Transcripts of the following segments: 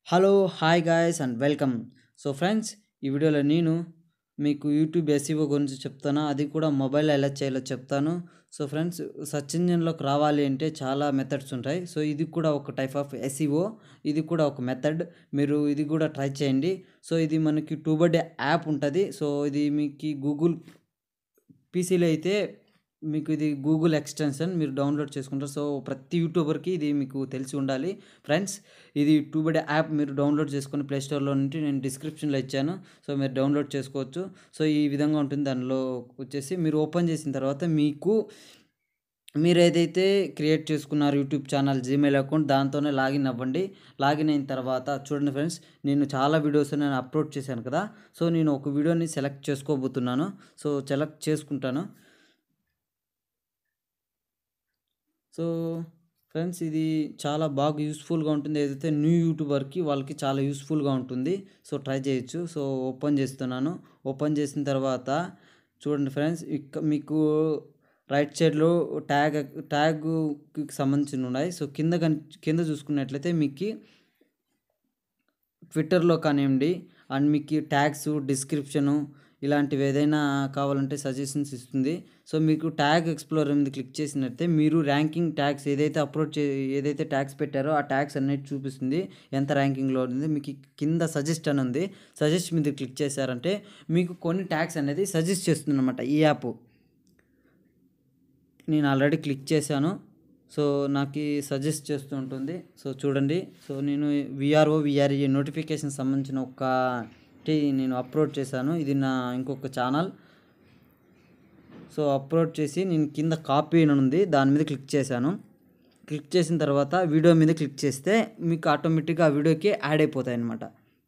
hello hi guys and welcome so friends ఈ వీడియోలో నేను మీకు యూట్యూబ్ ఎస్ఈఓ గురించి చెప్తాను అది కూడా మొబైల్ ఎలా చేయాలో చెప్తాను సో ఫ్రెండ్స్ సర్చ్ ఇంజిన్లోకి రావాలి అంటే చాలా మెథడ్స్ ఉంటాయి సో ఇది కూడా ఒక టైప్ ఆఫ్ ఎస్ఈఓ ఇది కూడా ఒక మెథడ్ మీరు ఇది కూడా ట్రై చేయండి సో ఇది మనకి టూబర్డే యాప్ ఉంటుంది సో ఇది మీకు గూగుల్ పీసీలో అయితే మీకు ఇది గూగుల్ ఎక్స్టెన్షన్ మీరు డౌన్లోడ్ చేసుకుంటారు సో ప్రతి యూట్యూబర్కి ఇది మీకు తెలిసి ఉండాలి ఫ్రెండ్స్ ఇది టూబడే యాప్ మీరు డౌన్లోడ్ చేసుకుని ప్లే స్టోర్లో నుండి నేను డిస్క్రిప్షన్లో ఇచ్చాను సో మీరు డౌన్లోడ్ చేసుకోవచ్చు సో ఈ విధంగా ఉంటుంది దానిలో వచ్చేసి మీరు ఓపెన్ చేసిన తర్వాత మీకు మీరు ఏదైతే క్రియేట్ చేసుకున్నారు యూట్యూబ్ ఛానల్ జీమెయిల్ అకౌంట్ దాంతోనే లాగిన్ అవ్వండి లాగిన్ అయిన తర్వాత చూడండి ఫ్రెండ్స్ నేను చాలా వీడియోస్ నేను అప్లోడ్ చేశాను కదా సో నేను ఒక వీడియోని సెలెక్ట్ చేసుకోబోతున్నాను సో సెలెక్ట్ చేసుకుంటాను సో ఫ్రెండ్స్ ఇది చాలా బాగా యూస్ఫుల్గా ఉంటుంది ఏదైతే న్యూ యూట్యూబర్కి వాళ్ళకి చాలా యూస్ఫుల్గా ఉంటుంది సో ట్రై చేయొచ్చు సో ఓపెన్ చేస్తున్నాను ఓపెన్ చేసిన తర్వాత చూడండి ఫ్రెండ్స్ ఇక మీకు రైట్ సైడ్లో ట్యాగ్ ట్యాగ్కి సంబంధించిన ఉన్నాయి సో కింద కన్ కింద చూసుకున్నట్లయితే మీకు ట్విట్టర్లో కానివ్వండి అండ్ మీకు ట్యాగ్స్ డిస్క్రిప్షను ఇలాంటివి ఏదైనా కావాలంటే సజెషన్స్ ఇస్తుంది సో మీకు ట్యాగ్ ఎక్స్ప్లోర్ మీద క్లిక్ చేసినట్టే మీరు ర్యాంకింగ్ ట్యాగ్స్ ఏదైతే అప్లోడ్ చే ఏదైతే ట్యాగ్స్ పెట్టారో ఆ ట్యాగ్స్ అన్నిటి చూపిస్తుంది ఎంత ర్యాంకింగ్లో ఉంది మీకు కింద సజెస్ట్ అని ఉంది సజెస్ట్ మీద క్లిక్ చేశారంటే మీకు కొన్ని ట్యాగ్స్ అనేది సజెస్ట్ చేస్తుంది అనమాట ఈ యాప్ నేను ఆల్రెడీ క్లిక్ చేశాను సో నాకు సజెస్ట్ చేస్తూ ఉంటుంది సో చూడండి సో నేను విఆర్ఓ విఆర్ఈ నోటిఫికేషన్ సంబంధించిన ఒక నేను అప్లోడ్ చేశాను ఇది నా ఇంకొక ఛానల్ సో అప్లోడ్ చేసి నేను కింద కాపీ అని ఉంది దాని మీద క్లిక్ చేశాను క్లిక్ చేసిన తర్వాత వీడియో మీద క్లిక్ చేస్తే మీకు ఆటోమేటిక్గా ఆ వీడియోకి యాడ్ అయిపోతాయి అన్నమాట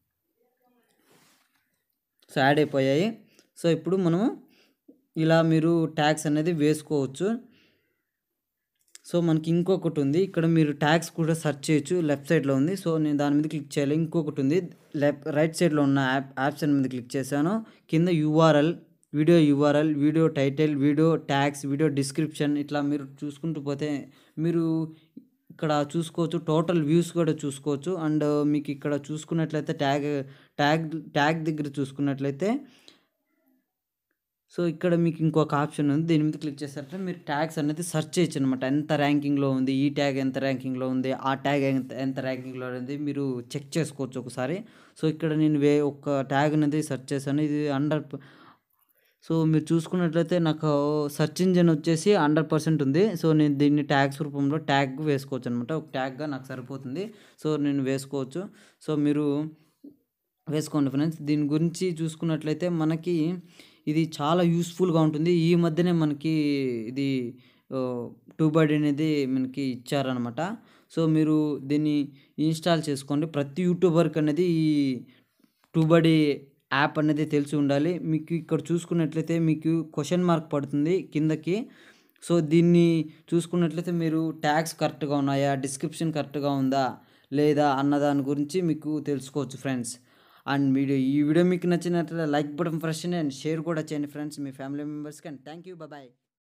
సో యాడ్ అయిపోయాయి సో ఇప్పుడు మనము ఇలా మీరు ట్యాగ్స్ అనేది వేసుకోవచ్చు సో మనకి ఇంకొకటి ఉంది ఇక్కడ మీరు ట్యాగ్స్ కూడా సెర్చ్ చేయొచ్చు లెఫ్ట్ సైడ్లో ఉంది సో నేను దాని మీద క్లిక్ చేయాలి ఇంకొకటి ఉంది లెఫ్ట్ రైట్ సైడ్లో ఉన్న యాప్ ఆప్షన్ మీద క్లిక్ చేశాను కింద URL video URL video title video tags video description ఇట్లా మీరు చూసుకుంటూ పోతే మీరు ఇక్కడ చూసుకోవచ్చు టోటల్ వ్యూస్ కూడా చూసుకోవచ్చు అండ్ మీకు ఇక్కడ చూసుకున్నట్లయితే ట్యాగ్ ట్యాగ్ ట్యాగ్ దగ్గర చూసుకున్నట్లయితే సో ఇక్కడ మీకు ఇంకొక ఆప్షన్ ఉంది దీని మీద క్లిక్ చేస్తారంటే మీరు ట్యాగ్స్ అనేది సెర్చ్ చేయొచ్చు అనమాట ఎంత ర్యాంకింగ్లో ఉంది ఈ ట్యాగ్ ఎంత ర్యాంకింగ్లో ఉంది ఆ ట్యాగ్ ఎంత ఎంత ర్యాంకింగ్లో ఉంది మీరు చెక్ చేసుకోవచ్చు ఒకసారి సో ఇక్కడ నేను వే ఒక ట్యాగ్ అనేది సెర్చ్ చేశాను ఇది అండర్ సో మీరు చూసుకున్నట్లయితే నాకు సెర్చ్ ఇంజిన్ వచ్చేసి హండ్రెడ్ పర్సెంట్ ఉంది సో నేను దీన్ని ట్యాగ్స్ రూపంలో ట్యాగ్ వేసుకోవచ్చు అనమాట ఒక ట్యాగ్గా నాకు సరిపోతుంది సో నేను వేసుకోవచ్చు సో మీరు వేసుకోండి ఫ్రెండ్స్ దీని గురించి చూసుకున్నట్లయితే మనకి ఇది చాలా యూస్ఫుల్గా ఉంటుంది ఈ మధ్యనే మనకి ఇది టూబర్డ్ అనేది మనకి ఇచ్చారనమాట సో మీరు దీన్ని ఇన్స్టాల్ చేసుకోండి ప్రతి యూట్యూబర్కి అనేది ఈ టూబడి యాప్ అనేది తెలిసి ఉండాలి మీకు ఇక్కడ చూసుకున్నట్లయితే మీకు క్వశ్చన్ మార్క్ పడుతుంది కిందకి సో దీన్ని చూసుకున్నట్లయితే మీరు ట్యాగ్స్ కరెక్ట్గా ఉన్నాయా డిస్క్రిప్షన్ కరెక్ట్గా ఉందా లేదా అన్న దాని గురించి మీకు తెలుసుకోవచ్చు ఫ్రెండ్స్ అండ్ వీడియో ఈ వీడియో మీకు నచ్చినట్లయితే లైక్ బటన్ ప్రెస్ చేయండి అండ్ షేర్ కూడా చేయండి ఫ్రెండ్స్ మీ ఫ్యామిలీ మెంబర్స్కి అండ్ థ్యాంక్ యూ బాయ్